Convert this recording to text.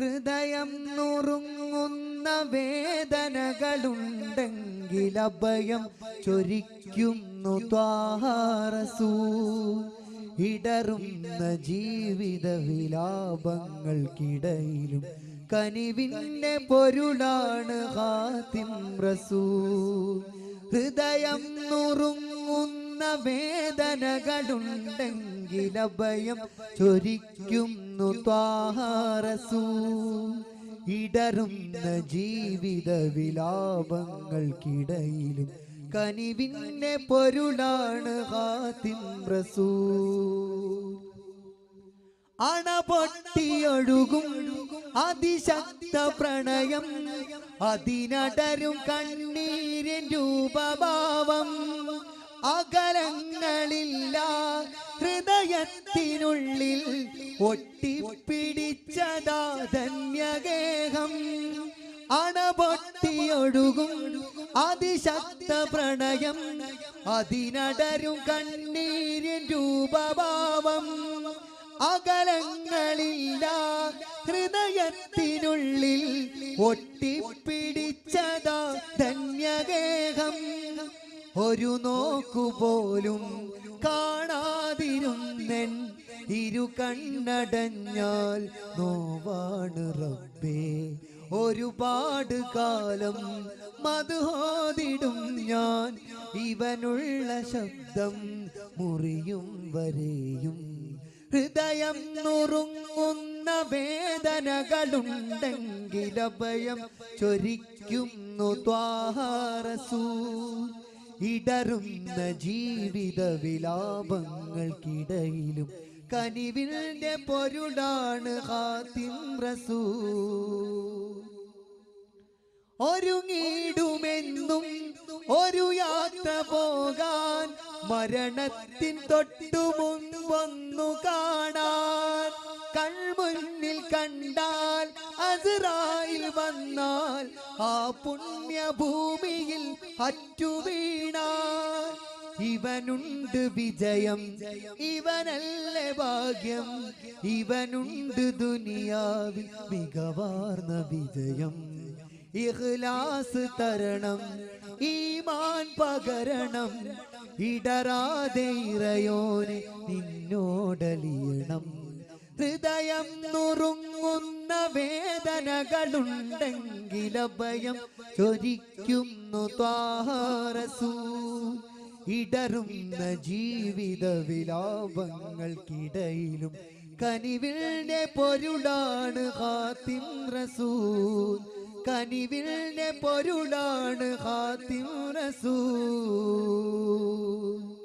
ഹൃദയം നുറുങ്ങുന്ന വേദനകളുണ്ടെങ്കിൽ അഭയം ചൊരിക്കുന്നു ത്വാഹാരസൂ ഇടറുന്ന ജീവിത വിലാപങ്ങൾക്കിടയിലും കനിവിന്റെ പൊരുളാണ് ഹാത്തിം റസൂൽ ഹൃദയം നുറുങ്ങുന്ന വേദനകളുണ്ടെങ്കിൽ അഭയം ചൊരിക്കുന്നു ത്വാഹാരസൂ ഇടറുന്ന ജീവിത വിലാപങ്ങൾക്കിടയിലും കനിവിന്റെ പൊരുളാണ് ഹാത്തിം റസൂൽ അണപൊട്ടിയൊഴുകും അതിശക്ത പ്രണയം അതിനടരും കണ്ണീരിൻ രൂപഭാവം അകലങ്ങളില്ല ഹൃദയത്തിനുള്ളിൽ ഒട്ടിപ്പിടിച്ചതാ ധന്യഗേഹം അണപൊട്ടിയൊഴുകും അതിശക്ത പ്രണയം അതിനടരും കണ്ണീരിൻ രൂപഭാവം അകലങ്ങളില്ല ഹൃദയത്തിനുള്ളിൽ ഒട്ടിപ്പിടിച്ചതാ ധന്യഗേഹം ഒരു നോക്കുപോലും കാണാതിരുന്നെൻ ഇരു കണ്ണടഞ്ഞാൽ നോവാണ് റബ്ബേ ഒരുപാട് കാലം മധുഹോതിടും ഞാൻ ഇവനുള്ള ശബ്ദം മുറിയും വരെയും ഹൃദയം നുറുങ്ങുന്ന വേദനകളുണ്ടെങ്കിൽ അഭയം ചൊരിക്കുന്നു ത്വാഹാരസൂ ഇടറുന്ന ജീവിത വിലാപങ്ങൾക്കിടയിലും കനിവിന്റെ പൊരുളാണ് ഹാത്തിം റസൂൽ ഒരുങ്ങിടുമെന്നും ഒരു യാത്ര പോകാൻ മരണത്തിൻ തൊട്ടു മുൻപൊന്നു കാണാൻ കൺമുന്നിൽ കണ്ടാൽ അസ്രായിൽ വന്നാൽ ആ പുണ്യഭൂമിയിൽ അറ്റുവീണാൽ ഇവനുണ്ട് വിജയം ഇവനല്ലേ ഭാഗ്യം ഇവനുണ്ട് ദുനിയാവിൽ മികവാർന്ന വിജയം ഇഖ്ലാസ് തരണം ഈമാൻ പകരണം ഇടറാതെ ഇറയോനെ നിന്നോടലിയണം ഹൃദയം നുറുങ്ങുന്ന വേദനകളുണ്ടെങ്കിൽ അഭയം ചൊരിക്കുന്നു ത്വാഹാരസൂ ഇടറുന്ന ജീവിത വിലാപങ്ങൾക്കിടയിലും കനിവിന്റെ പൊരുളാണ് ഹാത്തിം റസൂൽ കനിവിന്റെ പൊരുളാണ് ഹാത്തിം റസൂൽ